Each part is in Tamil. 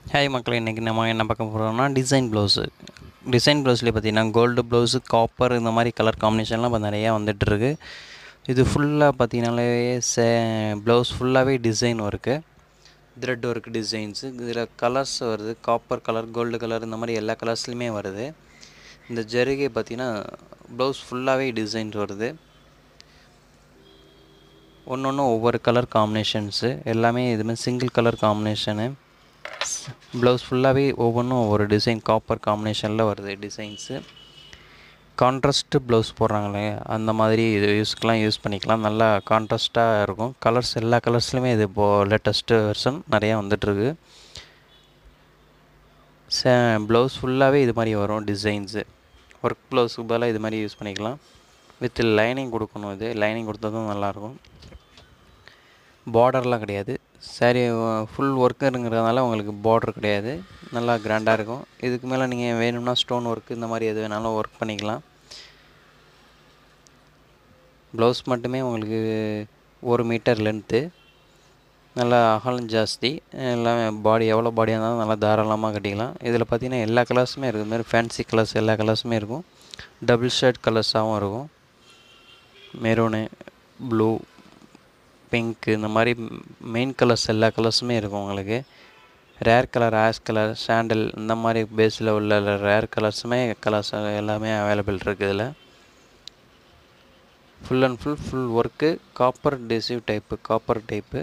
ஹாய் மக்களே இன்றைக்கி நம்ம என்ன பார்க்க போகிறோம்னா டிசைன் ப்ளவுஸு டிசைன் ப்ளவுஸ்லேயே பார்த்தீங்கன்னா கோல்டு ப்ளவுஸு காப்பர் இந்த மாதிரி கலர் காம்பினேஷன்லாம் இப்போ நிறையா வந்துட்டுருக்கு இது ஃபுல்லாக பார்த்தீங்கனாலே சே ப்ளவுஸ் ஃபுல்லாகவே design work thread work designs இதில் கலர்ஸ் வருது காப்பர் கலர் கோல்டு கலர் இந்த மாதிரி எல்லா கலர்ஸ்லையுமே வருது இந்த ஜருகை பார்த்தீங்கன்னா ப்ளவுஸ் ஃபுல்லாகவே டிசைன் வருது ஒன்று ஒன்று ஒவ்வொரு கலர் காம்பினேஷன்ஸு எல்லாமே இதுமாதிரி சிங்கிள் கலர் காம்பினேஷனு ப்ளவுஸ் ஃபுல்லாகவே ஒவ்வொன்றும் ஒவ்வொரு டிசைன் காப்பர் காம்பினேஷனில் வருது டிசைன்ஸு கான்ட்ராஸ்ட்டு ப்ளவுஸ் போடுறாங்களே அந்த மாதிரி இது யூஸ்க்கெலாம் யூஸ் பண்ணிக்கலாம் நல்லா கான்ட்ராஸ்ட்டாக இருக்கும் கலர்ஸ் எல்லா கலர்ஸ்லையுமே இது இப்போது லேட்டஸ்ட்டு வெர்ஷன் நிறையா வந்துட்டுருக்கு ச ப்ளவுஸ் ஃபுல்லாகவே இது மாதிரி வரும் டிசைன்ஸு ஒர்க் ப்ளவுஸுக்கு பதிலாக இது மாதிரி யூஸ் பண்ணிக்கலாம் வித் லைனிங் கொடுக்கணும் இது லைனிங் கொடுத்தா தான் நல்லாயிருக்கும் பார்டர்லாம் கிடையாது சாரி ஃபுல் ஒர்க்குங்கிறதுனால உங்களுக்கு பார்டர் கிடையாது நல்லா கிராண்டாக இருக்கும் இதுக்கு மேலே நீங்கள் வேணும்னா ஸ்டோன் ஒர்க் இந்த மாதிரி எது வேணாலும் ஒர்க் பண்ணிக்கலாம் ப்ளவுஸ் மட்டுமே உங்களுக்கு ஒரு மீட்டர் லென்த்து நல்லா அகலம் ஜாஸ்தி எல்லாமே பாடி எவ்வளோ பாடியாக இருந்தாலும் நல்லா தாராளமாக கட்டிக்கலாம் இதில் பார்த்தீங்கன்னா எல்லா கலர்ஸுமே இருக்குது இதுமாதிரி ஃபேன்சி கலர்ஸ் எல்லா கலர்ஸுமே இருக்கும் டபுள் ஷர்ட் கலர்ஸாகவும் இருக்கும் மெரூனு ப்ளூ பிங்க்கு இந்த மாதிரி மெயின் கலர்ஸ் எல்லா கலர்ஸுமே இருக்கும் உங்களுக்கு rare colour ash colour sandal இந்த மாதிரி பேஸில் உள்ள ரேர் கலர்ஸுமே கலர்ஸ் எல்லாமே அவைலபிள் இருக்குது இதில் full and full full work copper டெசிவ் டைப்பு காப்பர் டைப்பு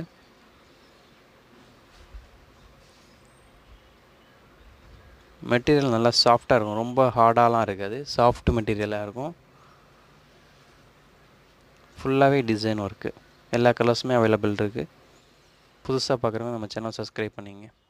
மெட்டீரியல் நல்லா சாஃப்டாக இருக்கும் ரொம்ப ஹார்டாலாம் இருக்காது சாஃப்ட் மெட்டீரியலாக இருக்கும் ஃபுல்லாகவே டிசைன் ஒர்க்கு எல்லா கலர்ஸுமே அவைலபிள் இருக்குது புதுசாக பார்க்குறவங்க நம்ம சேனல் சப்ஸ்கிரைப் பண்ணிங்க